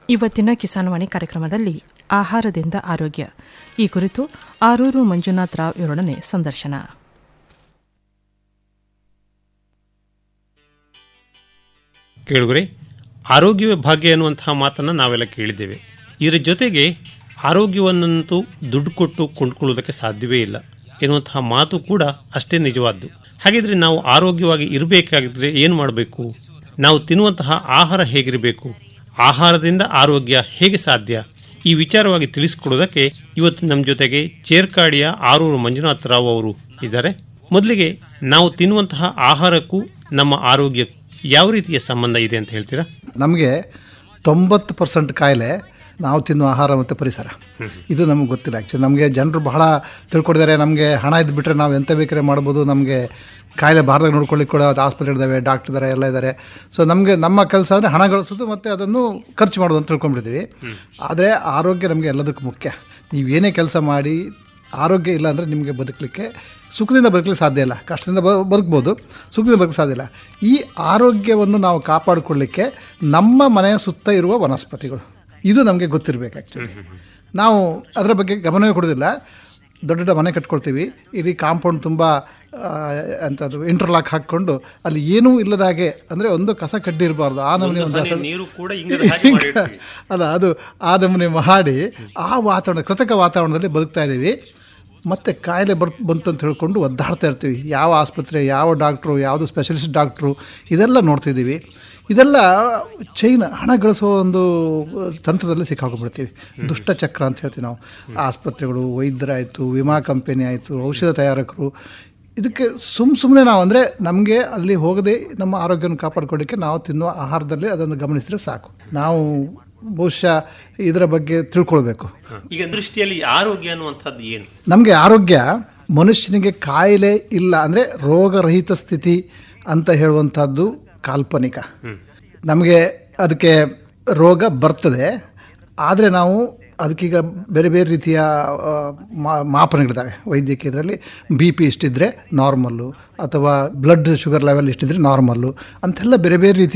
ಇವತ್ತಿನ ಕಿಸಾನ್ವಾಣಿ ಕಾರ್ಯಕ್ರಮದಲ್ಲಿ ಆಹಾರದಿಂದ ಆರೋಗ್ಯ ಈ ಕುರಿತು ಆರೂರು ಮಂಜುನಾಥ್ ರಾವ್ ಇವರೊಡನೆ ಸಂದರ್ಶನ ಕೇಳುಗರೆ ಆರೋಗ್ಯವೇ ಭಾಗ್ಯ ಎನ್ನುವಂತಹ ಮಾತನ್ನು ನಾವೆಲ್ಲ ಕೇಳಿದ್ದೇವೆ ಇದರ ಜೊತೆಗೆ ಆರೋಗ್ಯವನ್ನಂತೂ ದುಡ್ಡು ಕೊಟ್ಟು ಕೊಂಡ್ಕೊಳ್ಳೋದಕ್ಕೆ ಸಾಧ್ಯವೇ ಇಲ್ಲ ಎನ್ನುವಂತಹ ಮಾತು ಕೂಡ ಅಷ್ಟೇ ನಿಜವಾದ್ದು ಹಾಗಿದ್ರೆ ನಾವು ಆರೋಗ್ಯವಾಗಿ ಇರಬೇಕಾಗಿದ್ರೆ ಏನು ಮಾಡಬೇಕು ನಾವು ತಿನ್ನುವಂತಹ ಆಹಾರ ಹೇಗಿರಬೇಕು ಆಹಾರದಿಂದ ಆರೋಗ್ಯ ಹೇಗೆ ಸಾಧ್ಯ ಈ ವಿಚಾರವಾಗಿ ತಿಳಿಸಿಕೊಡೋದಕ್ಕೆ ಇವತ್ತು ನಮ್ಮ ಜೊತೆಗೆ ಚೇರ್ಕಾಡಿಯ ಆರೂರು ಮಂಜುನಾಥ ರಾವ್ ಅವರು ಇದ್ದಾರೆ ಮೊದಲಿಗೆ ನಾವು ತಿನ್ನುವಂತಹ ಆಹಾರಕ್ಕೂ ನಮ್ಮ ಆರೋಗ್ಯ ಯಾವ ರೀತಿಯ ಸಂಬಂಧ ಇದೆ ಅಂತ ಹೇಳ್ತೀರಾ ನಮಗೆ ತೊಂಬತ್ತು ಪರ್ಸೆಂಟ್ ಕಾಯಿಲೆ ನಾವು ತಿನ್ನುವ ಆಹಾರ ಮತ್ತು ಪರಿಸರ ಇದು ನಮಗೆ ಗೊತ್ತಿಲ್ಲ ಆ್ಯಕ್ಚುಲಿ ನಮಗೆ ಜನರು ಬಹಳ ತಿಳ್ಕೊಂಡಿದ್ದಾರೆ ನಮಗೆ ಹಣ ಇದ್ದುಬಿಟ್ರೆ ನಾವು ಎಂತ ಬೇಕಾದ್ರೆ ಮಾಡ್ಬೋದು ನಮಗೆ ಕಾಯಿಲೆ ಬಾರದಾಗ ನೋಡ್ಕೊಳ್ಳಿಕ್ಕೆ ಕೂಡ ಅದು ಆಸ್ಪತ್ರೆ ಇದ್ದಾವೆ ಡಾಕ್ಟರ್ ಇದ್ದಾರೆ ಎಲ್ಲ ಇದ್ದಾರೆ ಸೊ ನಮಗೆ ನಮ್ಮ ಕೆಲಸ ಅಂದರೆ ಹಣ ಗಳಿಸೋದು ಮತ್ತು ಅದನ್ನು ಖರ್ಚು ಮಾಡೋದು ಅಂತ ತಿಳ್ಕೊಂಡ್ಬಿಡ್ತೀವಿ ಆದರೆ ಆರೋಗ್ಯ ನಮಗೆ ಎಲ್ಲದಕ್ಕೂ ಮುಖ್ಯ ನೀವು ಏನೇ ಕೆಲಸ ಮಾಡಿ ಆರೋಗ್ಯ ಇಲ್ಲ ಅಂದರೆ ನಿಮಗೆ ಬದುಕಲಿಕ್ಕೆ ಸುಖದಿಂದ ಬದುಕಲಿಕ್ಕೆ ಸಾಧ್ಯ ಇಲ್ಲ ಕಷ್ಟದಿಂದ ಬ ಬದುಕ್ಬೋದು ಸುಖದಿಂದ ಬದುಕಲಿಕ್ಕೆ ಸಾಧ್ಯ ಇಲ್ಲ ಈ ಆರೋಗ್ಯವನ್ನು ನಾವು ಕಾಪಾಡಿಕೊಳ್ಳಿಕ್ಕೆ ನಮ್ಮ ಮನೆಯ ಸುತ್ತ ಇರುವ ವನಸ್ಪತಿಗಳು ಇದು ನಮಗೆ ಗೊತ್ತಿರಬೇಕು ಆ್ಯಕ್ಚುಲಿ ನಾವು ಅದರ ಬಗ್ಗೆ ಗಮನವೇ ಕೊಡೋದಿಲ್ಲ ದೊಡ್ಡ ದೊಡ್ಡ ಮನೆ ಕಟ್ಕೊಳ್ತೀವಿ ಇಡೀ ಕಾಂಪೌಂಡ್ ತುಂಬ ಅಂಥದ್ದು ಇಂಟರ್ಲಾಕ್ ಹಾಕ್ಕೊಂಡು ಅಲ್ಲಿ ಏನೂ ಇಲ್ಲದ ಹಾಗೆ ಅಂದರೆ ಒಂದು ಕಸ ಕಡ್ಡಿ ಇರಬಾರ್ದು ಆ ನಮೂನೆ ಒಂದು ಹನಿ ನೀರು ಕೂಡ ಇಂಗದ ಹಾಗೆ ಮಾಡಿರ್ತೀವಿ. ಅಲ್ಲ ಅದು ಆ ನಮೂನೆ ಮಾಡಿ ಆ ವಾತಾವರಣ ಕೃತಕ ವಾತಾವರಣದಲ್ಲಿ ಬದುಕ್ತಾ ಇದ್ದೀವಿ ಮತ್ತು ಕಾಯಿಲೆ ಬರ್ ಬಂತು ಅಂತ ಹೇಳ್ಕೊಂಡು ಒದ್ದಾಡ್ತಾ ಇರ್ತೀವಿ ಯಾವ ಆಸ್ಪತ್ರೆ ಯಾವ ಡಾಕ್ಟ್ರು ಯಾವುದು ಸ್ಪೆಷಲಿಸ್ಟ್ ಡಾಕ್ಟ್ರು ಇದೆಲ್ಲ ನೋಡ್ತಿದ್ದೀವಿ ಇದೆಲ್ಲ ಚೈನ್ ಹಣ ಗಳಿಸೋ ಒಂದು ತಂತ್ರದಲ್ಲಿ ಸಿಕ್ಕಾಕೊಂಡ್ಬಿಡ್ತೀವಿ ದುಷ್ಟಚಕ್ರ ಅಂತ ಹೇಳ್ತೀವಿ ನಾವು ಆಸ್ಪತ್ರೆಗಳು ವೈದ್ಯರಾಯಿತು ವಿಮಾ ಕಂಪನಿ ಆಯಿತು ಔಷಧ ತಯಾರಕರು ಇದಕ್ಕೆ ಸುಮ್ಮ ಸುಮ್ಮನೆ ನಾವು ಅಂದರೆ ನಮಗೆ ಅಲ್ಲಿ ಹೋಗದೆ ನಮ್ಮ ಆರೋಗ್ಯವನ್ನು ಕಾಪಾಡ್ಕೊಳ್ಳಿಕ್ಕೆ ನಾವು ತಿನ್ನುವ ಆಹಾರದಲ್ಲಿ ಅದನ್ನು ಗಮನಿಸಿದ್ರೆ ಸಾಕು ನಾವು ಬಹುಶಃ ಇದರ ಬಗ್ಗೆ ತಿಳ್ಕೊಳ್ಬೇಕು ಈಗ ದೃಷ್ಟಿಯಲ್ಲಿ ಆರೋಗ್ಯ ಅನ್ನುವಂಥದ್ದು ಏನು ನಮಗೆ ಆರೋಗ್ಯ ಮನುಷ್ಯನಿಗೆ ಕಾಯಿಲೆ ಇಲ್ಲ ಅಂದರೆ ರೋಗರಹಿತ ಸ್ಥಿತಿ ಅಂತ ಹೇಳುವಂಥದ್ದು ಕಾಲ್ಪನಿಕ ನಮಗೆ ಅದಕ್ಕೆ ರೋಗ ಬರ್ತದೆ ಆದರೆ ನಾವು ಅದಕ್ಕೀಗ ಬೇರೆ ಬೇರೆ ರೀತಿಯ ಆ, ಮಾ- ಮಾಪನಗಳಿದ್ದಾವೆ ವೈದ್ಯಕೀಯ ಇದರಲ್ಲಿ ಬಿ ಪಿ ಇಷ್ಟಿದ್ರೆ ನಾರ್ಮಲ್ಲು ಅಥವಾ ಬ್ಲಡ್ ಶುಗರ್ ಲೆವೆಲ್ ಇಷ್ಟಿದ್ರೆ ನಾರ್ಮಲ್ಲು ಅಂತೆಲ್ಲ ಬೇರೆ ಬೇರೆ ರೀತಿಯ